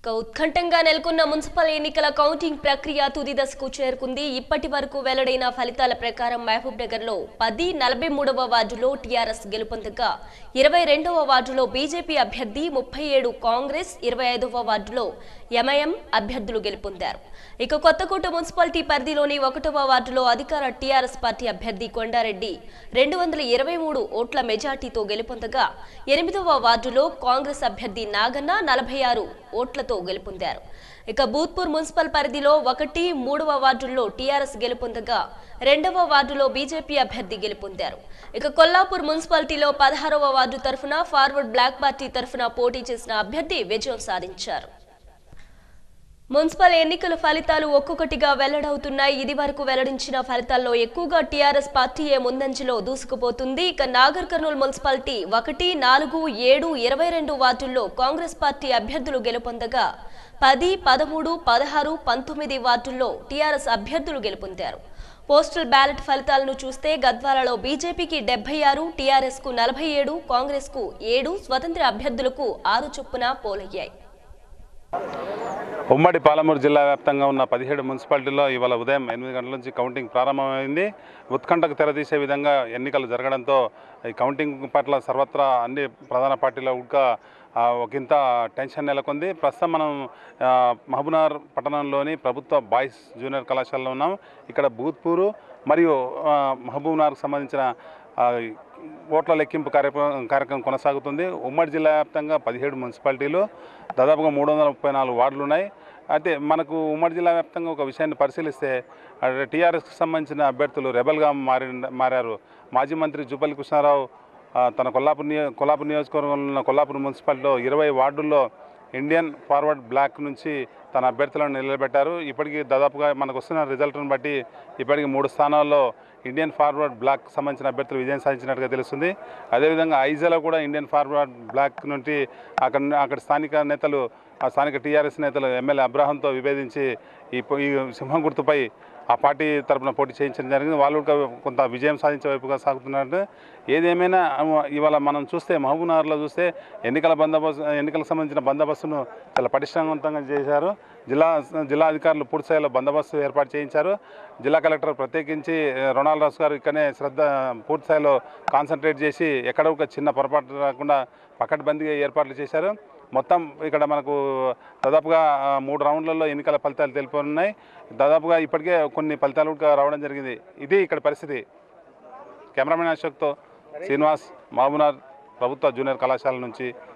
ఇక ఉత్కంఠంగా నెలకొన్న మున్సిపల్ ఎన్నికల కౌంటింగ్ ప్రక్రియ తుది దశకు చేరుకుంది ఇప్పటి వరకు వెల్లడైన ఫలితాల ప్రకారం మహబూబ్ నగర్ లో పది నలభై మూడవ వార్డులో టీఆర్ఎస్ గెలుపొందగా ఇరవై రెండవ వార్డులో బీజేపీ అభ్యర్థి ముప్పై ఏడు కాంగ్రెస్ ఇరవై ఐదవ వార్డులో ఎంఐఎం అభ్యర్థులు గెలుపొందారు ఇక కొత్తకోట మున్సిపాలిటీ పరిధిలోని ఒకటవ వార్డులో అధికార టీఆర్ఎస్ పార్టీ అభ్యర్థి కొండారెడ్డి రెండు వందల ఇరవై మూడు ఓట్ల మెజార్టీతో గెలుపొందగా ఎనిమిదవ వార్డులో కాంగ్రెస్ అభ్యర్థి నాగన్న నలభై ఆరు ఓట్లతో గెలుపొందారు ఇక భూత్పూర్ మున్సిపల్ పరిధిలో ఒకటి మూడవ వార్డుల్లో టీఆర్ఎస్ గెలుపొందగా రెండవ వార్డులో బీజేపీ అభ్యర్థి గెలుపొందారు ఇక కొల్లాపూర్ మున్సిపాలిటీలో పదహారవ వార్డు తరఫున ఫార్వర్డ్ బ్లాక్ పార్టీ తరఫున పోటీ చేసిన అభ్యర్థి విజయం సాధించారు మున్సిపల్ ఎన్నికల ఫలితాలు ఒక్కొక్కటిగా వెల్లడవుతున్నాయి ఇది వరకు వెల్లడించిన ఫలితాల్లో ఎక్కువగా టీఆర్ఎస్ పార్టీయే ముందంజలో దూసుకుపోతుంది ఇక నాగర్ కర్నూలు మున్సిపాలిటీ ఒకటి నాలుగు ఏడు ఇరవై రెండు వార్డుల్లో కాంగ్రెస్ పార్టీ అభ్యర్థులు గెలుపొందగా పది పదమూడు పదహారు పంతొమ్మిది వార్డుల్లో టీఆర్ఎస్ అభ్యర్థులు గెలుపొందారు పోస్టల్ బ్యాలెట్ ఫలితాలను చూస్తే గద్వాలలో బీజేపీకి డెబ్బై ఆరు టీఆర్ఎస్ కు నలభై ఏడు కాంగ్రెస్ కు ఏడు స్వతంత్ర అభ్యర్థులకు ఆరు చొప్పున పోలయ్యాయి ఉమ్మడి పాలమూరు జిల్లా వ్యాప్తంగా ఉన్న పదిహేడు మున్సిపాలిటీల్లో ఇవాళ ఉదయం ఎనిమిది గంటల నుంచి కౌంటింగ్ ప్రారంభమైంది ఉత్కంఠకు తెరదీసే విధంగా ఎన్నికలు జరగడంతో ఈ కౌంటింగ్ పట్ల సర్వత్రా అన్ని ప్రధాన పార్టీల కూడా ఆ, ఒకంత టెన్షన్ నెలకొంది ప్రస్తుతం మనం ఆ, మహబూబ్నగర్ పట్టణంలోని ప్రభుత్వ బాయ్స్ జూనియర్ కళాశాలలో ఉన్నాం ఇక్కడ భూత్పూరు మరియు ఆ, మహబూబ్నగర్కు సంబంధించిన ఆ, ఓట్ల లెక్కింపు కార్యక్రమం కార్యక్రమం కొనసాగుతుంది ఉమ్మడి జిల్లా వ్యాప్తంగా పదిహేడు మున్సిపాలిటీలు దాదాపుగా మూడు వందల ముప్పై నాలుగు వార్డులు ఉన్నాయి అయితే మనకు ఉమ్మడి జిల్లా వ్యాప్తంగా ఒక విషయాన్ని పరిశీలిస్తే టీఆర్ఎస్కి సంబంధించిన అభ్యర్థులు రెబల్గా మారి మారారు మాజీ మంత్రి జూపల్లి కృష్ణారావు ఆ, తన కొల్లాపూర్ నియో కొల్లాపూర్ నియోజకవర్గంలో ఉన్న కొల్లాపూర్ మున్సిపాలిటీలో ఇరవై వార్డుల్లో ఇండియన్ ఫార్వర్డ్ బ్లాక్ నుంచి తన అభ్యర్థులను నిలబెట్టారు ఇప్పటికీ దాదాపుగా మనకు వస్తున్న రిజల్ట్ను బట్టి ఇప్పటికి మూడు స్థానాల్లో ఇండియన్ ఫార్వర్డ్ బ్లాక్ సంబంధించిన అభ్యర్థులు విజయం సాధించినట్టుగా తెలుస్తుంది అదేవిధంగా ఐజాలో కూడా ఇండియన్ ఫార్వర్డ్ బ్లాక్ నుండి అక్కడ అక్కడ స్థానిక నేతలు ఆ స్థానిక టీఆర్ఎస్ నేతలు ఎమ్మెల్యే అబ్రాహంతో విభేదించి ఈ పో- ఈ సింహం గుర్తుపై ఆ పార్టీ తరపున పోటీ చేయించడం జరిగింది వాళ్ళు కూడా కొంత విజయం సాధించే వైపుగా సాగుతున్నారు ఏదేమైనా ఇవాళ మనం చూస్తే మహబూబ్నగర్లో చూస్తే ఎన్నికల బందోబస్తు ఎన్నికలకు సంబంధించిన బందోబస్తును చాలా పటిష్టవంతంగా చేశారు జిల్లా జిల్లా అధికారులు పూర్తి స్థాయిలో బందోబస్తు ఏర్పాటు చేయించారు జిల్లా కలెక్టర్ ప్రత్యేకించి రొనాల్డ్ రాసు గారు ఇక్కడనే శ్రద్ధ పూర్తి స్థాయిలో కాన్సన్ట్రేట్ చేసి ఎక్కడ ఒక చిన్న పొరపాటు రాకుండా పకడ్బందీగా ఏర్పాట్లు చేశారు మొత్తం ఇక్కడ మనకు దాదాపుగా ఆ, మూడు రౌండ్లలో ఎన్నికల ఫలితాలు తెలిపనున్నాయి దాదాపుగా ఇప్పటికే కొన్ని ఫలితాలు కూడా రావడం జరిగింది ఇది ఇక్కడ పరిస్థితి కెమెరామెన్ అశోక్తో శ్రీనివాస్ మహబూబ్నగర్ ప్రభుత్వ జూనియర్ కళాశాల నుంచి